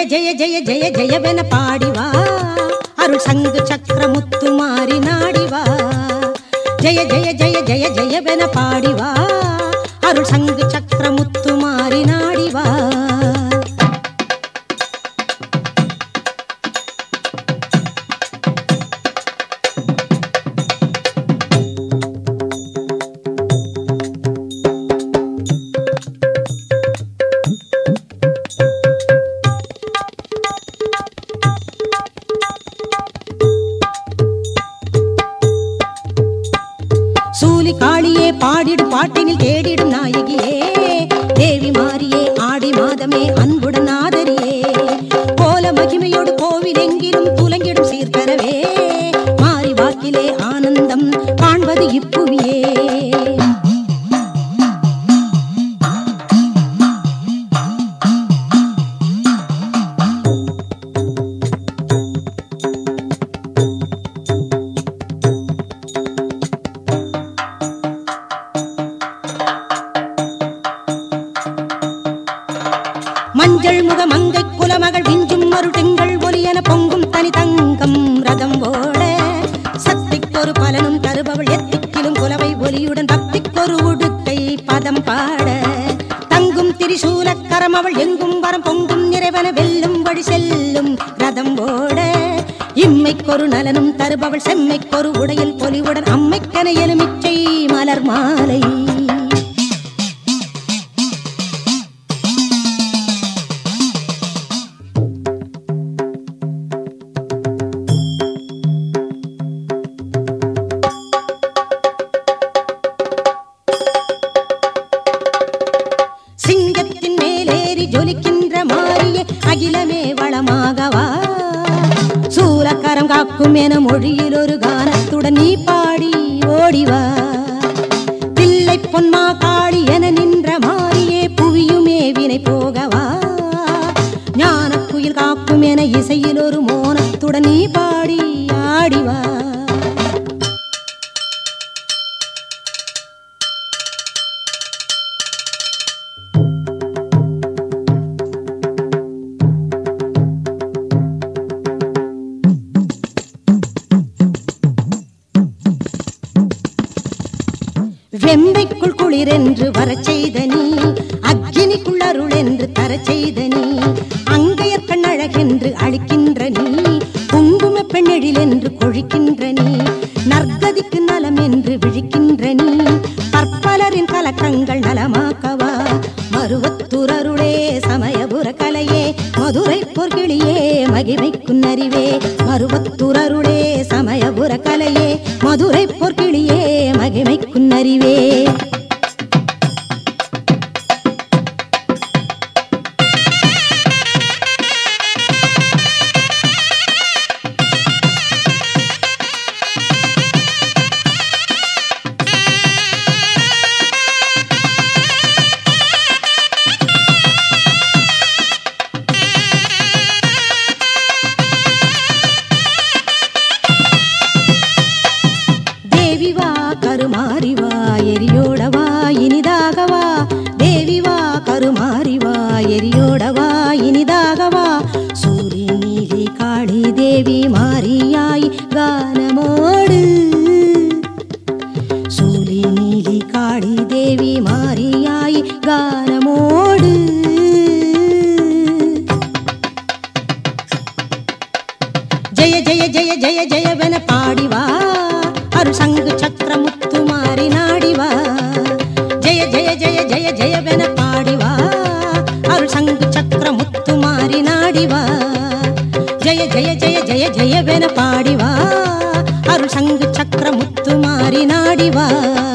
ஜெய ஜெய ஜெய ஜெயவென பாடிவா அருள் சங்கு சக்கர முத்து மாறி நாடிவா ஜெய ஜெய ஜெய ஜெய ஜெயவென பாடிவா அருள் சங்கு சக்கர முத்து மாறி நாடிவா சூலி காளியே பாடிடும் பாட்டினில் தேடிடும் நாயகியே தேவி மாரியே ஆடி மாதமே அன்புடன் ஆதரியே கோல மகிமையோடு கோவில் எங்கிலும் துலங்கிடும் சீர்தரவே மாறி வாக்கிலே ஆனந்தம் காண்பது இப்புவியே மஞ்சள் முக மங்கை குலமகள் விஞ்சும் மருட்டெங்கள் ஒலியன பொங்கும் தனி தங்கம் ரதம் ஓட சக்திக்கொரு பலனும் தருபவள் எத்திக்கிலும் குலவை ஒலியுடன் பக்திக்கொரு உடுக்கை பதம் பாட தங்கும் திரிசூலக்கரம் அவள் எங்கும் வரம் பொங்கும் நிறைவன வெல்லும் வழி செல்லும் ரதம் ஓட இம்மைக்கொரு நலனும் தருபவள் செம்மைக்கொரு உடையில் பொலிவுடன் அம்மைக்கன எலுமிச்சை மலர் மாலை சிங்கத்தின் மேலேறி ஜொலிக்கின்ற மாறியே அகிலமே வளமாகவா சூலக்கரம் காக்கும் என மொழியில் ஒரு கானத்துடன் நீ பாடி ஓடிவா தில்லை பொன்மா காளி என நின்ற மாறியே புவியுமே வினை போகவா ஞான குயில் காக்கும் என இசையில் ஒரு மோனத்துடன் நீ பாடி ஆடிவா வெம்பைக்குள் குளிர் என்று வரச் செய்த நீ அக்கினிக்குள் அருள் என்று தரச் செய்த நீ அங்கையர் கண் அழகென்று அழிக்கின்ற நீ குங்கும பெண்ணெழில் என்று கொழிக்கின்ற நீ நற்கதிக்கு நலம் என்று விழிக்கின்ற நீ பற்பலரின் கலக்கங்கள் நலமாக்கவா மருவத்துரருளே சமயபுர கலையே மதுரை பொற்கிளியே மகிமைக்கும் அறிவே மருவத்துரருளே சமயபுர கலையே மதுரை பொற்கிளியே மகிமைக்கும் அறிவே தேவி வா கருமாறி வா எரியோடவா இனிதாகவா தேவி வா கருமாறி வா எரியோடவா இனிதாகவா சூரிய நீலி காளி தேவி மாரியாய் கானமோடு சூலி நீலி காளி தேவி மாரியாய் கானமோடு ஜெய ஜெய ஜெய ஜெய ஜெயவென பாடிவா அருள் சங்கு சக்கர முத்து மாறி நாடிவா ஜெய ஜெய ஜெய ஜெய ஜெயவென பாடிவா அருள் சங்கு சக்கர முத்து மாறி நாடிவா ஜெய ஜெய ஜெய ஜெய ஜெயவென பாடிவா அருள் சங்கு சக்கர முத்து மாறி நாடிவா